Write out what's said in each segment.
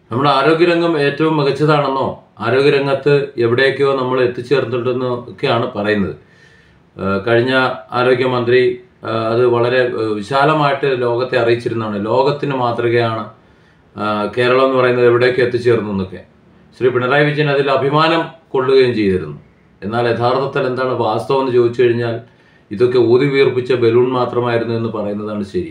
നമ്മുടെ ആരോഗ്യരംഗം ഏറ്റവും മികച്ചതാണെന്നോ ആരോഗ്യരംഗത്ത് എവിടെയൊക്കെയോ നമ്മൾ എത്തിച്ചേർന്നിട്ടുണ്ടെന്നോ ഒക്കെയാണ് പറയുന്നത് ഏഹ് കഴിഞ്ഞ ആരോഗ്യമന്ത്രി ഏഹ് അത് വളരെ ഏഹ് വിശാലമായിട്ട് ലോകത്തെ അറിയിച്ചിരുന്നതാണ് ലോകത്തിന് മാതൃകയാണ് ഏഹ് കേരളം എന്ന് പറയുന്നത് എവിടേക്ക് എത്തിച്ചേർന്നു എന്നൊക്കെ ശ്രീ പിണറായി വിജയൻ അതിൽ അഭിമാനം കൊള്ളുകയും ചെയ്തിരുന്നു എന്നാൽ യഥാർത്ഥത്തിൽ എന്താണ് വാസ്തവം എന്ന് ചോദിച്ചു കഴിഞ്ഞാൽ ഇതൊക്കെ ഊതി വീർപ്പിച്ച ബലൂൺ മാത്രമായിരുന്നു എന്ന് പറയുന്നതാണ് ശരി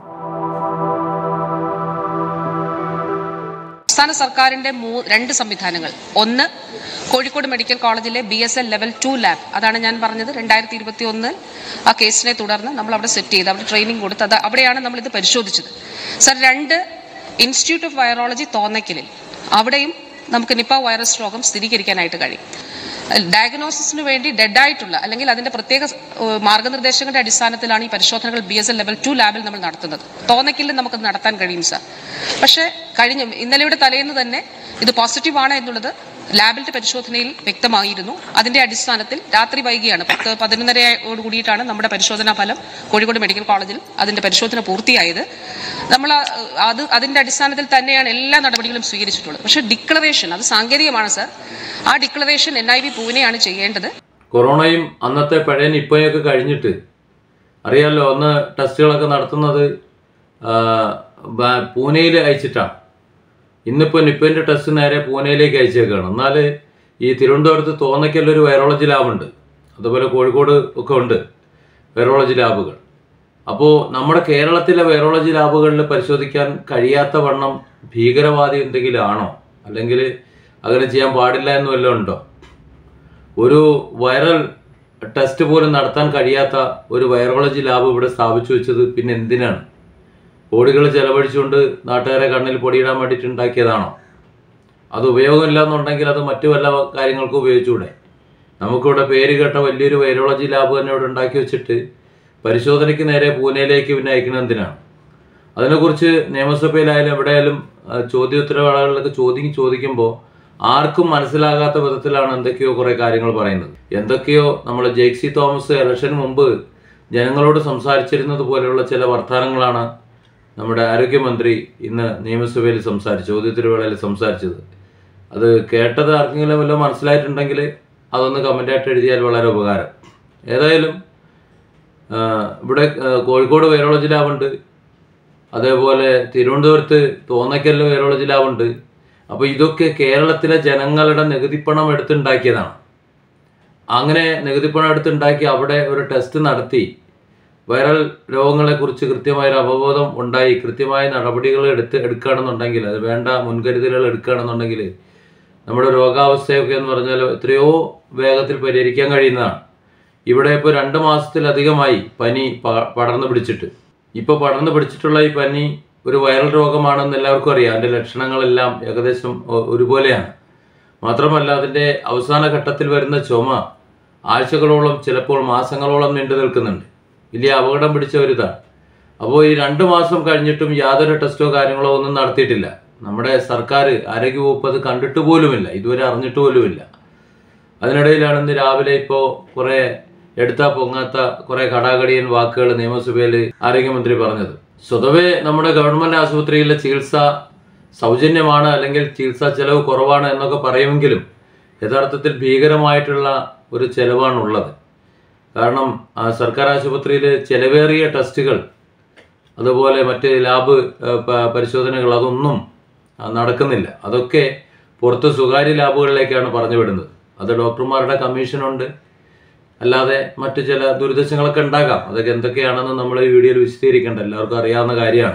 സംസ്ഥാന സർക്കാരിന്റെ മൂ- രണ്ട് സംവിധാനങ്ങൾ ഒന്ന് കോഴിക്കോട് മെഡിക്കൽ കോളേജിലെ B S L level two lab അതാണ് ഞാൻ പറഞ്ഞത് രണ്ടായിരത്തി ഇരുപത്തി ഒന്നിൽ ആ കേസിനെ തുടർന്ന് നമ്മൾ അവിടെ സെറ്റ് ചെയ്ത് അവിടെ ട്രെയിനിങ് കൊടുത്ത് അത് അവിടെയാണ് നമ്മൾ ഇത് പരിശോധിച്ചത് സർ രണ്ട് ഇൻസ്റ്റിറ്റ്യൂട്ട് ഓഫ് വൈറോളജി തോന്നയ്ക്കലിൽ അവിടെയും നമുക്ക് നിപ്പ വൈറസ് രോഗം സ്ഥിരീകരിക്കാനായിട്ട് കഴിയും ഡയഗ്നോസിസിന് വേണ്ടി ഡെഡായിട്ടുള്ള അല്ലെങ്കിൽ അതിന്റെ പ്രത്യേക ഏഹ്, മാർഗനിർദ്ദേശങ്ങളുടെ അടിസ്ഥാനത്തിലാണ് ഈ പരിശോധനകൾ B S L level two ലാബിൽ നമ്മൾ നടത്തുന്നത് തോന്നയ്ക്കലിൽ നമുക്ക് നടത്താൻ കഴിയും സാർ പക്ഷേ കഴിഞ്ഞ ഇന്നലെയുടെ തലേന്ന് തന്നെ ഇത് പോസിറ്റീവ് ആണ് എന്നുള്ളത് ലാബിന്റെ പരിശോധനയിൽ വ്യക്തമായിരുന്നു അതിന്റെ അടിസ്ഥാനത്തിൽ രാത്രി വൈകിയാണ് പത്ത് പതിനൊന്നരയോട് കൂടിയിട്ടാണ് നമ്മുടെ പരിശോധനാ ഫലം കോഴിക്കോട് മെഡിക്കൽ കോളേജിൽ അതിന്റെ പരിശോധന പൂർത്തിയായത് നമ്മൾ ആ, അത് അതിന്റെ അടിസ്ഥാനത്തിൽ തന്നെയാണ് എല്ലാ നടപടികളും സ്വീകരിച്ചിട്ടുള്ളത് പക്ഷേ ഡിക്ലറേഷൻ അത് സാങ്കേതികമാണ് സർ ആ ഡിക്ലറേഷൻ എൻ ഐ വി പൂനെയാണ് ചെയ്യേണ്ടത് കൊറോണയും അന്നത്തെ പഴയ നിപ്പയൊക്കെ കഴിഞ്ഞിട്ട് അറിയാലോ അന്ന് ടെസ്റ്റുകളൊക്കെ നടത്തുന്നത് ആ, ബ- പൂനെയിൽ അയച്ചിട്ടാണ് ഇന്നിപ്പോൾ നിപ്പൻ്റെ ടെസ്റ്റ് നേരെ പൂനെയിലേക്ക് അയച്ചേക്കാണ് എന്നാൽ ഈ തിരുവനന്തപുരത്ത് തോന്നയ്ക്കല്ലൊരു വൈറോളജി ലാബുണ്ട് അതുപോലെ കോഴിക്കോട് ഒക്കെ ഉണ്ട് വൈറോളജി ലാബുകൾ അപ്പോൾ നമ്മുടെ കേരളത്തിലെ വൈറോളജി ലാബുകളിൽ പരിശോധിക്കാൻ കഴിയാത്ത വണ്ണം ഭീകരവാദി എന്തെങ്കിലും ആണോ അല്ലെങ്കിൽ അങ്ങനെ ചെയ്യാൻ പാടില്ല എന്ന് വല്ലതും ഉണ്ടോ ഒരു വൈറൽ ടെസ്റ്റ് പോലും നടത്താൻ കഴിയാത്ത ഒരു വൈറോളജി ലാബ് ഇവിടെ സ്ഥാപിച്ചു വെച്ചത് പിന്നെ എന്തിനാണ് കോടികൾ ചെലവഴിച്ചുകൊണ്ട് നാട്ടുകാരെ കണ്ണിൽ പൊടിയിടാൻ വേണ്ടിയിട്ട് ഉണ്ടാക്കിയതാണോ അത് ഉപയോഗമില്ല എന്നുണ്ടെങ്കിൽ അത് മറ്റു വല്ല കാര്യങ്ങൾക്കും ഉപയോഗിച്ചുകൂടെ നമുക്കിവിടെ പേര് കേട്ട വലിയൊരു വൈറോളജി ലാബ് തന്നെ ഇവിടെ ഉണ്ടാക്കി വെച്ചിട്ട് പരിശോധനയ്ക്ക് നേരെ പൂനെയിലേക്ക് പിന്നെ അയക്കുന്നത് എന്തിനാണ് അതിനെക്കുറിച്ച് നിയമസഭയിലായാലും എവിടെയായാലും ആ, ചോദ്യോത്തരവേളകളിലൊക്കെ ചോദ്യം ചോദിക്കുമ്പോൾ ആർക്കും മനസ്സിലാകാത്ത വിധത്തിലാണ് എന്തൊക്കെയോ കുറെ കാര്യങ്ങൾ പറയുന്നത് എന്തൊക്കെയോ നമ്മൾ ജെയ്ക്സി തോമസ് ഇലക്ഷന് മുമ്പ് ജനങ്ങളോട് സംസാരിച്ചിരുന്നത് പോലെയുള്ള ചില വർത്തമാനങ്ങളാണ് നമ്മുടെ ആരോഗ്യമന്ത്രി ഇന്ന് നിയമസഭയിൽ സംസാരിച്ചു ചോദ്യോത്തരവേളയിൽ സംസാരിച്ചത് അത് കേട്ടത് ആർക്കെങ്കിലും വല്ലതും മനസ്സിലായിട്ടുണ്ടെങ്കിൽ അതൊന്ന് കമൻ്റായിട്ട് എഴുതിയാൽ വളരെ ഉപകാരം ഏതായാലും ആ, ഇവിടെ ആ, കോഴിക്കോട് വൈറോളജി ലാബുണ്ട് അതേപോലെ തിരുവനന്തപുരത്ത് തോന്നയ്ക്കലിൽ വൈറോളജി ലാബുണ്ട് അപ്പോൾ ഇതൊക്കെ കേരളത്തിലെ ജനങ്ങളുടെ നികുതിപ്പണം എടുത്തുണ്ടാക്കിയതാണ് അങ്ങനെ നികുതിപ്പണം എടുത്തുണ്ടാക്കി അവിടെ ഒരു ടെസ്റ്റ് നടത്തി വൈറൽ രോഗങ്ങളെക്കുറിച്ച് കൃത്യമായൊരു അവബോധം ഉണ്ടായി കൃത്യമായ നടപടികൾ എടുത്ത് എടുക്കുകയാണെന്നുണ്ടെങ്കിൽ അത് വേണ്ട മുൻകരുതലുകൾ എടുക്കുകയാണെന്നുണ്ടെങ്കിൽ നമ്മുടെ രോഗാവസ്ഥയൊക്കെ എന്ന് പറഞ്ഞാൽ എത്രയോ വേഗത്തിൽ പരിഹരിക്കാൻ കഴിയുന്നതാണ് ഇവിടെ ഇപ്പോൾ രണ്ട് മാസത്തിലധികമായി പനി പ- പടർന്നു പിടിച്ചിട്ട് ഇപ്പോൾ പടർന്നു പിടിച്ചിട്ടുള്ള ഈ പനി ഒരു വൈറൽ രോഗമാണെന്ന് എല്ലാവർക്കും അറിയാം അതിൻ്റെ ലക്ഷണങ്ങളെല്ലാം ഏകദേശം ഒ- ഒരുപോലെയാണ് മാത്രമല്ല അതിൻ്റെ അവസാന ഘട്ടത്തിൽ വരുന്ന ചുമ ആഴ്ചകളോളം ചിലപ്പോൾ മാസങ്ങളോളം നീണ്ടു നിൽക്കുന്നുണ്ട് വലിയ അപകടം പിടിച്ച ഒരു ഇതാണ് അപ്പോൾ ഈ രണ്ട് മാസം കഴിഞ്ഞിട്ടും യാതൊരു ടെസ്റ്റോ കാര്യങ്ങളോ ഒന്നും നടത്തിയിട്ടില്ല നമ്മുടെ സർക്കാർ ആരോഗ്യവകുപ്പ് അത് കണ്ടിട്ട് പോലുമില്ല ഇതുവരെ അറിഞ്ഞിട്ട് പോലുമില്ല അതിനിടയിലാണ് ഇന്ന് രാവിലെ ഇപ്പോൾ കുറേ എടുത്താ പൊങ്ങാത്ത കുറേ കടാകടിയൻ വാക്കുകൾ നിയമസഭയിൽ ആരോഗ്യമന്ത്രി പറഞ്ഞത് സ്വതവേ നമ്മുടെ ഗവൺമെന്റ് ആശുപത്രിയിലെ ചികിത്സ സൗജന്യമാണ് അല്ലെങ്കിൽ ചികിത്സാ ചെലവ് കുറവാണ് എന്നൊക്കെ പറയുമെങ്കിലും യഥാർത്ഥത്തിൽ ഭീകരമായിട്ടുള്ള ഒരു ചെലവാണുള്ളത് കാരണം ആ, സർക്കാർ ആശുപത്രിയിൽ ചെലവേറിയ ടെസ്റ്റുകൾ അതുപോലെ മറ്റ് ലാബ് ആ, പ- പരിശോധനകൾ അതൊന്നും ആ, നടക്കുന്നില്ല അതൊക്കെ പുറത്ത് സ്വകാര്യ ലാബുകളിലേക്കാണ് പറഞ്ഞു വിടുന്നത് അത് ഡോക്ടർമാരുടെ കമ്മീഷനുണ്ട് അല്ലാതെ മറ്റു ചില ദുരിതശങ്ങളൊക്കെ ഉണ്ടാകാം അതൊക്കെ എന്തൊക്കെയാണെന്ന് നമ്മൾ ഈ വീഡിയോയിൽ വിശദീകരിക്കേണ്ട എല്ലാവർക്കും അറിയാവുന്ന കാര്യമാണ്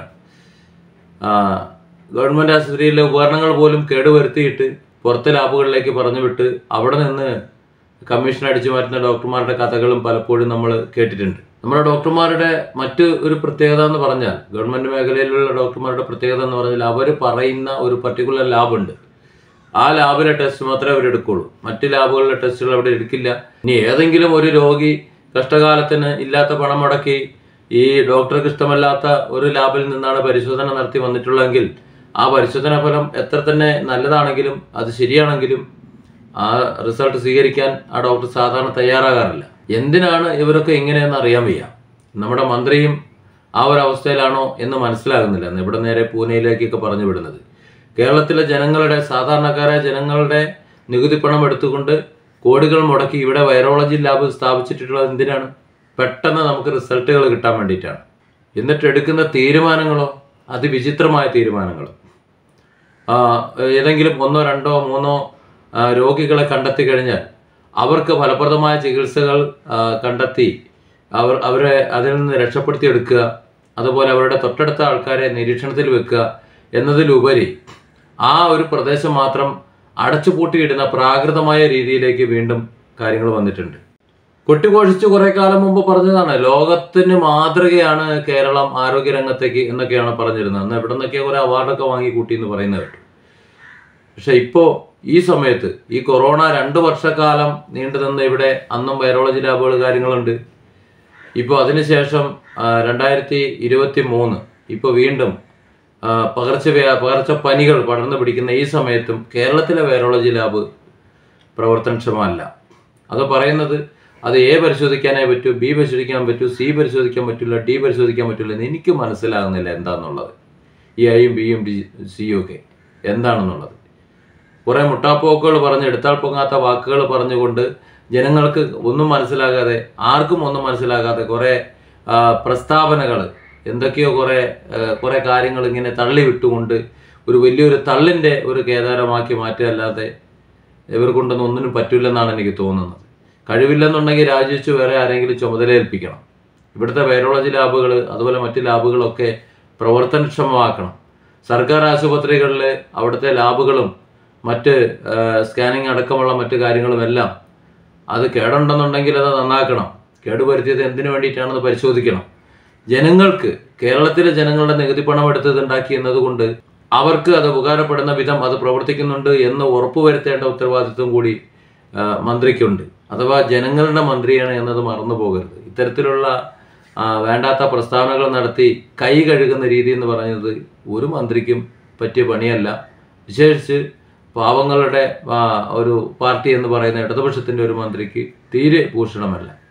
ആ, ഗവൺമെന്റ് ആശുപത്രിയിലെ ഉപകരണങ്ങൾ പോലും കേടുവരുത്തിയിട്ട് പുറത്തെ ലാബുകളിലേക്ക് പറഞ്ഞു വിട്ട് അവിടെ നിന്ന് കമ്മീഷൻ അടിച്ചു മാറ്റുന്ന ഡോക്ടർമാരുടെ കഥകളും പലപ്പോഴും നമ്മൾ കേട്ടിട്ടുണ്ട് നമ്മുടെ ഡോക്ടർമാരുടെ മറ്റ് ഒരു പ്രത്യേകത എന്ന് പറഞ്ഞാൽ ഗവൺമെന്റ് മേഖലയിലുള്ള ഡോക്ടർമാരുടെ പ്രത്യേകത എന്ന് പറഞ്ഞാൽ അവർ പറയുന്ന ഒരു പർട്ടിക്കുലർ ലാബുണ്ട് ആ ലാബിലെ ടെസ്റ്റ് മാത്രമേ അവർ എടുക്കുള്ളൂ മറ്റ് ലാബുകളിലെ ടെസ്റ്റുകൾ അവിടെ എടുക്കില്ല ഇനി ഏതെങ്കിലും ഒരു രോഗി കഷ്ടകാലത്തിന് ഇല്ലാത്ത പണം മുടക്കി ഈ ഡോക്ടർക്ക് ഇഷ്ടമല്ലാത്ത ഒരു ലാബിൽ നിന്നാണ് പരിശോധന നടത്തി വന്നിട്ടുള്ളതെങ്കിൽ ആ പരിശോധനാ ഫലം എത്ര തന്നെ നല്ലതാണെങ്കിലും അത് ശരിയാണെങ്കിലും ആ റിസൾട്ട് സ്വീകരിക്കാൻ ആ ഡോക്ടർ സാധാരണ തയ്യാറാകാറില്ല എന്തിനാണ് ഇവരൊക്കെ ഇങ്ങനെയെന്ന് അറിയാൻ വയ്യ നമ്മുടെ മന്ത്രിയും ആ ഒരു അവസ്ഥയിലാണോ എന്ന് മനസ്സിലാകുന്നില്ല ഇവിടെ നേരെ പൂനെയിലേക്കൊക്കെ പറഞ്ഞു വിടുന്നത് കേരളത്തിലെ ജനങ്ങളുടെ സാധാരണക്കാരായ ജനങ്ങളുടെ നികുതി പണം എടുത്തുകൊണ്ട് കോടികൾ മുടക്കി ഇവിടെ വൈറോളജി ലാബ് സ്ഥാപിച്ചിട്ടുള്ളത് എന്തിനാണ് പെട്ടെന്ന് നമുക്ക് റിസൾട്ടുകൾ കിട്ടാൻ വേണ്ടിയിട്ടാണ് എന്നിട്ട് എടുക്കുന്ന തീരുമാനങ്ങളോ അതിവിചിത്രമായ തീരുമാനങ്ങൾ ആ, ഏതെങ്കിലും ഒന്നോ രണ്ടോ മൂന്നോ ആ, രോഗികളെ കണ്ടെത്തി കഴിഞ്ഞാൽ അവർക്ക് ഫലപ്രദമായ ചികിത്സകൾ ആ, കണ്ടെത്തി അവർ അവരെ അതിൽ നിന്ന് രക്ഷപ്പെടുത്തി എടുക്കുക അതുപോലെ അവരുടെ തൊട്ടടുത്ത ആൾക്കാരെ നിരീക്ഷണത്തിൽ വെക്കുക എന്നതിലുപരി ആ ഒരു പ്രദേശം മാത്രം അടച്ചുപൂട്ടിയിടുന്ന പ്രാകൃതമായ രീതിയിലേക്ക് വീണ്ടും കാര്യങ്ങൾ വന്നിട്ടുണ്ട് കൊട്ടിഘോഷിച്ച് കുറെ കാലം മുമ്പ് പറഞ്ഞതാണ് ലോകത്തിന് മാതൃകയാണ് കേരളം ആരോഗ്യരംഗത്തേക്ക് എന്നൊക്കെയാണ് പറഞ്ഞിരുന്നത് അന്ന് എവിടെ നിന്നൊക്കെ കുറെ അവാർഡൊക്കെ വാങ്ങി കൂട്ടി എന്ന് പറയുന്നത് കേട്ടു പക്ഷെ ഇപ്പോൾ ഈ സമയത്ത് ഈ കൊറോണ രണ്ട് വർഷക്കാലം നീണ്ടു നിന്ന് ഇവിടെ അന്നും വൈറോളജി ലാബുകൾ കാര്യങ്ങളുണ്ട് ഇപ്പോൾ അതിനുശേഷം ആ, രണ്ടായിരത്തി ഇരുപത്തി മൂന്ന് ഇപ്പോൾ വീണ്ടും ആ, പകർച്ചവ്യാ പകർച്ചപ്പനികൾ പടർന്നു പിടിക്കുന്ന ഈ സമയത്തും കേരളത്തിലെ വൈറോളജി ലാബ് പ്രവർത്തനക്ഷമമല്ല അത് പറയുന്നത് അത് എ പരിശോധിക്കാനേ പറ്റൂ ബി പരിശോധിക്കാൻ പറ്റൂ സി പരിശോധിക്കാൻ പറ്റില്ല ഡി പരിശോധിക്കാൻ പറ്റില്ല എന്ന് എനിക്ക് മനസ്സിലാകുന്നില്ല എന്താണെന്നുള്ളത് ഈ ഐയും ബിയും ഡി സിയും ഒക്കെ എന്താണെന്നുള്ളത് കുറേ മുട്ടാപ്പോക്കുകൾ പറഞ്ഞ് എടുത്താൽ പൊങ്ങാത്ത വാക്കുകൾ പറഞ്ഞുകൊണ്ട് ജനങ്ങൾക്ക് ഒന്നും മനസ്സിലാകാതെ ആർക്കും ഒന്നും മനസ്സിലാകാതെ കുറേ പ്രസ്താവനകൾ എന്തൊക്കെയോ കുറേ ആ, കുറേ കാര്യങ്ങൾ ഇങ്ങനെ തള്ളി വിട്ടുകൊണ്ട് ഒരു വലിയൊരു തള്ളിൻ്റെ ഒരു കേദാരമാക്കി മാറ്റുകയല്ലാതെ ഇവർ കൊണ്ടൊന്നും ഒന്നിനും പറ്റില്ലെന്നാണ് എനിക്ക് തോന്നുന്നത് കഴിവില്ലെന്നുണ്ടെങ്കിൽ രാജിവെച്ച് വേറെ ആരെങ്കിലും ചുമതലയേൽപ്പിക്കണം ഇവിടുത്തെ വൈറോളജി ലാബുകൾ അതുപോലെ മറ്റ് ലാബുകളൊക്കെ പ്രവർത്തനക്ഷമമാക്കണം സർക്കാർ ആശുപത്രികളിൽ അവിടുത്തെ ലാബുകളും മറ്റ് സ്കാനിങ് അടക്കമുള്ള മറ്റ് കാര്യങ്ങളുമെല്ലാം അത് കേടുണ്ടെന്നുണ്ടെങ്കിൽ അത് നന്നാക്കണം കേടുവരുത്തിയത് എന്തിനു വേണ്ടിയിട്ടാണെന്ന് പരിശോധിക്കണം ജനങ്ങൾക്ക് കേരളത്തിലെ ജനങ്ങളുടെ നികുതി പണം എടുത്തത് ഉണ്ടാക്കി എന്നതുകൊണ്ട് അവർക്ക് അത് ഉപകാരപ്പെടുന്ന വിധം അത് പ്രവർത്തിക്കുന്നുണ്ട് എന്ന് ഉറപ്പുവരുത്തേണ്ട ഉത്തരവാദിത്വം കൂടി ആ, മന്ത്രിക്കുണ്ട് അഥവാ ജനങ്ങളുടെ മന്ത്രിയാണ് എന്നത് മറന്നു പോകരുത് ഇത്തരത്തിലുള്ള ആ, വേണ്ടാത്ത പ്രസ്താവനകൾ നടത്തി കൈ കഴുകുന്ന രീതി എന്ന് പറയുന്നത് ഒരു മന്ത്രിക്കും പറ്റിയ പണിയല്ല വിശേഷിച്ച് പാവങ്ങളുടെ ആ, ഒരു പാർട്ടി എന്ന് പറയുന്ന ഇടതുപക്ഷത്തിൻ്റെ ഒരു മന്ത്രിക്ക് തീരെ ഭൂഷണമല്ല